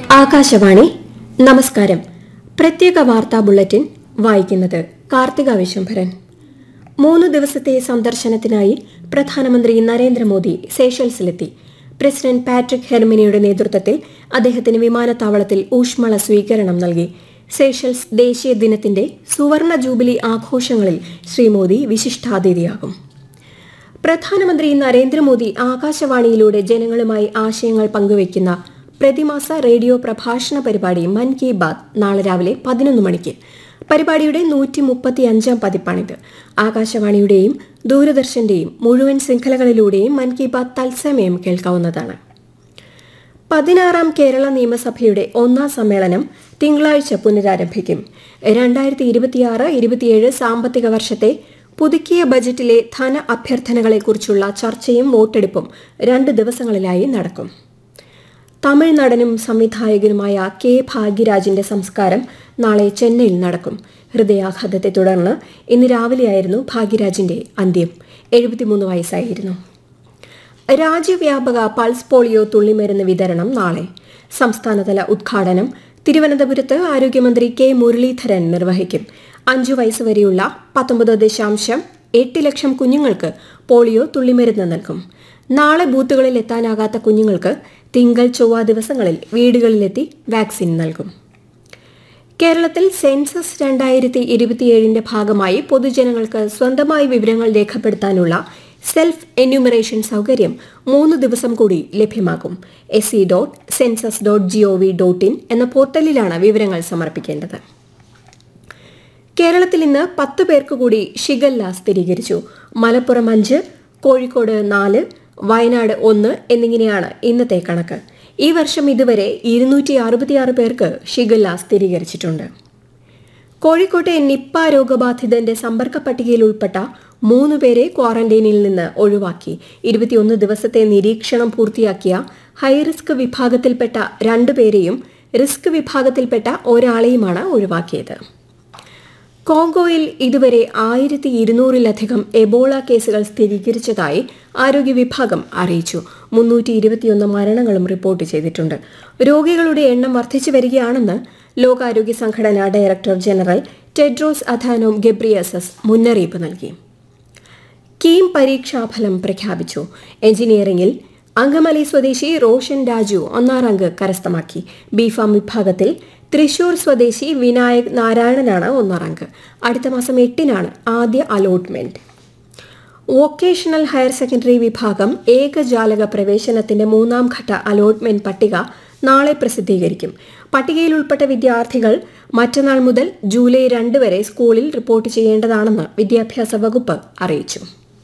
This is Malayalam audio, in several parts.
ആകാശവാണി നമസ്കാരം പ്രത്യേക വാർത്താ ബുള്ളറ്റിൻ വായിക്കുന്നത് കാർത്തിക വിശംഭരൻ മൂന്ന് ദിവസത്തെ സന്ദർശനത്തിനായി പ്രധാനമന്ത്രി നരേന്ദ്രമോദി സേഷൽസിലെത്തി പ്രസിഡന്റ് പാട്രിക് ഹെർമിനിയുടെ നേതൃത്വത്തിൽ അദ്ദേഹത്തിന് വിമാനത്താവളത്തിൽ ഊഷ്മള സ്വീകരണം നൽകി സേഷൽസ് ദേശീയ ദിനത്തിന്റെ സുവർണ ജൂബിലി ആഘോഷങ്ങളിൽ ശ്രീ മോദി വിശിഷ്ടാതിഥിയാകും പ്രധാനമന്ത്രി നരേന്ദ്രമോദി ആകാശവാണിയിലൂടെ ജനങ്ങളുമായി ആശയങ്ങൾ പങ്കുവയ്ക്കുന്ന പ്രതിമാസ റേഡിയോ പ്രഭാഷണ പരിപാടി മൻ കി ബാത് നാളെ രാവിലെ പതിനൊന്ന് മണിക്ക് പരിപാടിയുടെ നൂറ്റി മുപ്പത്തി അഞ്ചാം പതിപ്പാണിത് ആകാശവാണിയുടെയും ദൂരദർശന്റെയും മുഴുവൻ ശൃംഖലകളിലൂടെയും മൻ കി ബാത് തത്സമയം കേൾക്കാവുന്നതാണ് പതിനാറാം കേരള നിയമസഭയുടെ ഒന്നാം സമ്മേളനം തിങ്കളാഴ്ച പുനരാരംഭിക്കും രണ്ടായിരത്തി ഇരുപത്തിയാറ് ഇരുപത്തിയേഴ് സാമ്പത്തിക വർഷത്തെ പുതുക്കിയ ബജറ്റിലെ ധന അഭ്യർത്ഥനകളെക്കുറിച്ചുള്ള ചർച്ചയും വോട്ടെടുപ്പും രണ്ട് ദിവസങ്ങളിലായി നടക്കും തമിഴ് നടനും സംവിധായകനുമായ കെ ഭാഗ്യരാജിന്റെ സംസ്കാരം നാളെ ചെന്നൈയിൽ നടക്കും ഹൃദയാഘാതത്തെ തുടർന്ന് ഇന്ന് രാവിലെയായിരുന്നു ഭാഗ്യരാജിന്റെ അന്ത്യം എഴുപത്തിമൂന്ന് വയസ്സായിരുന്നു രാജ്യവ്യാപക പൾസ് പോളിയോ തുള്ളിമരുന്ന് വിതരണം നാളെ സംസ്ഥാനതല ഉദ്ഘാടനം തിരുവനന്തപുരത്ത് ആരോഗ്യമന്ത്രി കെ മുരളീധരൻ നിർവഹിക്കും അഞ്ചു വയസ്സുവരെയുള്ള പത്തൊമ്പത് ദശാംശം എട്ട് ലക്ഷം കുഞ്ഞുങ്ങൾക്ക് പോളിയോ തുള്ളിമരുന്ന് നൽകും നാളെ ബൂത്തുകളിൽ എത്താനാകാത്ത കുഞ്ഞുങ്ങൾക്ക് തിങ്കൾ ചൊവ്വ ദിവസങ്ങളിൽ വീടുകളിലെത്തി വാക്സിൻ നൽകും കേരളത്തിൽ സെൻസസ് രണ്ടായിരത്തി ഇരുപത്തിയേഴിന്റെ ഭാഗമായി പൊതുജനങ്ങൾക്ക് സ്വന്തമായി വിവരങ്ങൾ രേഖപ്പെടുത്താനുള്ള സെൽഫ് എന്യൂമറേഷൻ സൗകര്യം മൂന്ന് ദിവസം കൂടി ലഭ്യമാകും S C dot census dot G O V dot in എന്ന പോർട്ടലിലാണ് വിവരങ്ങൾ സമർപ്പിക്കേണ്ടത് കേരളത്തിൽ ഇന്ന് പത്ത് പേർക്ക് കൂടി ഷിഗല്ല സ്ഥിരീകരിച്ചു മലപ്പുറം അഞ്ച് കോഴിക്കോട് നാല് വയനാട് ഒന്ന് എന്നിങ്ങനെയാണ് ഇന്നത്തെ കണക്ക് ഈ വർഷം ഇതുവരെ ഇരുന്നൂറ്റി അറുപത്തിയാറ് പേർക്ക് ഷിഗല്ല സ്ഥിരീകരിച്ചിട്ടുണ്ട് കോഴിക്കോട്ടെ നിപ്പ രോഗബാധിതന്റെ സമ്പർക്ക പട്ടികയിൽ ഉൾപ്പെട്ട മൂന്ന് പേരെ ക്വാറന്റൈനിൽ നിന്ന് ഒഴിവാക്കി ഇരുപത്തിയൊന്ന് ദിവസത്തെ നിരീക്ഷണം പൂർത്തിയാക്കിയ ഹൈറിസ്ക് വിഭാഗത്തിൽപ്പെട്ട രണ്ടുപേരെയും റിസ്ക് വിഭാഗത്തിൽപ്പെട്ട ഒരാളെയുമാണ് ഒഴിവാക്കിയത് കോങ്കോയിൽ ഇതുവരെ ആയിരത്തി ഇരുന്നൂറിലധികം എബോള കേസുകൾ സ്ഥിരീകരിച്ചതായി ആരോഗ്യ വിഭാഗം അറിയിച്ചു മുന്നൂറ്റി ഇരുപത്തിയൊന്ന് മരണങ്ങളും റിപ്പോർട്ട് ചെയ്തിട്ടുണ്ട് രോഗികളുടെ എണ്ണം വർദ്ധിച്ചു വരികയാണെന്ന് ലോകാരോഗ്യ സംഘടന director general Tedros Adhanom Ghebreyesus മുന്നറിയിപ്പ് നൽകി കീം പരീക്ഷാഫലം പ്രഖ്യാപിച്ചു എഞ്ചിനീയറിംഗിൽ അങ്കമലി സ്വദേശി റോഷൻ രാജു ഒന്നാം റാങ്ക് കരസ്ഥമാക്കി ബിഫാം വിഭാഗത്തിൽ തൃശൂർ സ്വദേശി വിനായക് നാരായണനാണ് ഒന്നാം റാങ്ക് അടുത്ത മാസം എട്ടിനാണ് ആദ്യ അലോട്ട്മെന്റ് വൊക്കേഷണൽ ഹയർ സെക്കൻഡറി വിഭാഗം ഏകജാലക പ്രവേശനത്തിന്റെ മൂന്നാം ഘട്ട അലോട്ട്മെന്റ് പട്ടിക നാളെ പ്രസിദ്ധീകരിക്കും പട്ടികയിൽ ഉൾപ്പെട്ട വിദ്യാർത്ഥികൾ മറ്റന്നാൾ മുതൽ ജൂലൈ രണ്ട് വരെ സ്കൂളിൽ റിപ്പോർട്ട് ചെയ്യേണ്ടതാണെന്ന് വിദ്യാഭ്യാസ വകുപ്പ് അറിയിച്ചു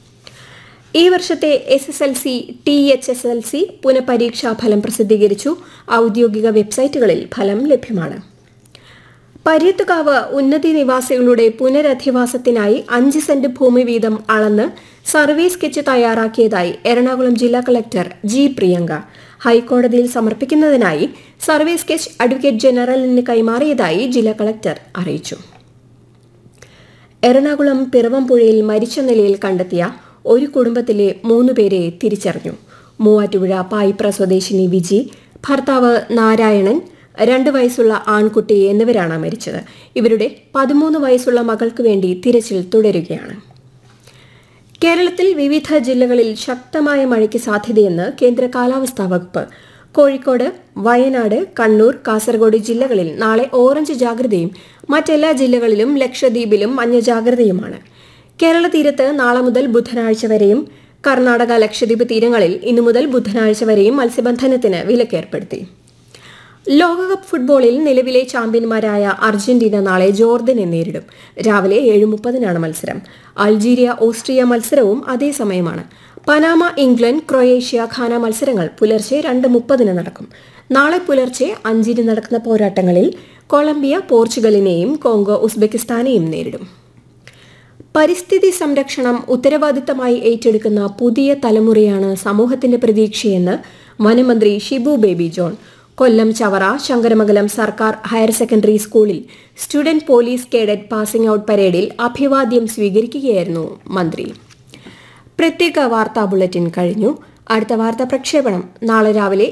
ഈ വർഷത്തെ S S L C T H S L C പുനഃപരീക്ഷാ ഫലം പ്രസിദ്ധീകരിച്ചു ഔദ്യോഗിക വെബ്സൈറ്റുകളിൽ ഫലം ലഭ്യമാണ് പര്യത്തുകാവ് ഉന്നതി നിവാസികളുടെ പുനരധിവാസത്തിനായി അഞ്ച് സെന്റ് ഭൂമി വീതം അളന്ന് സർവേ സ്കെച്ച് തയ്യാറാക്കിയതായി എറണാകുളം ജില്ലാ കളക്ടർ ജി പ്രിയങ്ക ഹൈക്കോടതിയിൽ സമർപ്പിക്കുന്നതിനായി സർവേ സ്കെച്ച് അഡ്വക്കേറ്റ് ജനറലിന് കൈമാറിയതായി ജില്ലാ കളക്ടർ അറിയിച്ചു എറണാകുളം പിറവംപുഴയിൽ മരിച്ച നിലയിൽ കണ്ടെത്തിയ ഒരു കുടുംബത്തിലെ മൂന്ന് പേരെ തിരിച്ചറിഞ്ഞു മൂവാറ്റുപുഴ പായിപ്ര സ്വദേശിനി വിജി ഭർത്താവ് നാരായണൻ രണ്ട് വയസ്സുള്ള ആൺകുട്ടി എന്നിവരാണ് മരിച്ചത് ഇവരുടെ പതിമൂന്ന് വയസ്സുള്ള മകൾക്ക് വേണ്ടി തിരച്ചിൽ തുടരുകയാണ് കേരളത്തിൽ വിവിധ ജില്ലകളിൽ ശക്തമായ മഴയ്ക്ക് സാധ്യതയെന്ന് കേന്ദ്ര കാലാവസ്ഥാ വകുപ്പ് കോഴിക്കോട് വയനാട് കണ്ണൂർ കാസർഗോഡ് ജില്ലകളിൽ നാളെ ഓറഞ്ച് ജാഗ്രതയും മറ്റെല്ലാ ജില്ലകളിലും ലക്ഷദ്വീപിലും മഞ്ഞ ജാഗ്രതയുമാണ് കേരള തീരത്ത് നാളെ മുതൽ ബുധനാഴ്ച വരെയും കർണാടക ലക്ഷദ്വീപ് തീരങ്ങളിൽ ഇന്നു മുതൽ ബുധനാഴ്ച വരെയും മത്സ്യബന്ധനത്തിന് വിലക്കേർപ്പെടുത്തി ലോകകപ്പ് ഫുട്ബോളിൽ നിലവിലെ ചാമ്പ്യന്മാരായ അർജന്റീന നാളെ ജോർദനെ നേരിടും രാവിലെ ഏഴ് മുപ്പതിനാണ് മത്സരം അൾജീരിയ ഓസ്ട്രിയ മത്സരവും അതേസമയമാണ് പനാമ ഇംഗ്ലണ്ട് ക്രൊയേഷ്യ ഖാന മത്സരങ്ങൾ പുലർച്ചെ രണ്ട് മുപ്പതിന് നടക്കും നാളെ പുലർച്ചെ അഞ്ചിന് നടക്കുന്ന പോരാട്ടങ്ങളിൽ കൊളംബിയ പോർച്ചുഗലിനെയും കോങ്കോ ഉസ്ബെക്കിസ്ഥാനെയും നേരിടും പരിസ്ഥിതി സംരക്ഷണം ഉത്തരവാദിത്തമായി ഏറ്റെടുക്കുന്ന പുതിയ തലമുറയാണ് സമൂഹത്തിന്റെ പ്രതീക്ഷയെന്ന് വനമന്ത്രി ഷിബു ബേബി ജോൺ കൊല്ലം ചവറ ശങ്കരമംഗലം സർക്കാർ ഹയർ സെക്കൻഡറി സ്കൂളിൽ student police cadet passing out പരേഡിൽ അഭിവാദ്യം സ്വീകരിക്കുകയായിരുന്നു മന്ത്രി പ്രത്യേക വാർത്താ ബുള്ളറ്റിൻ കഴിഞ്ഞു അടുത്ത വാർത്താ പ്രക്ഷേപണം നാളെ രാവിലെ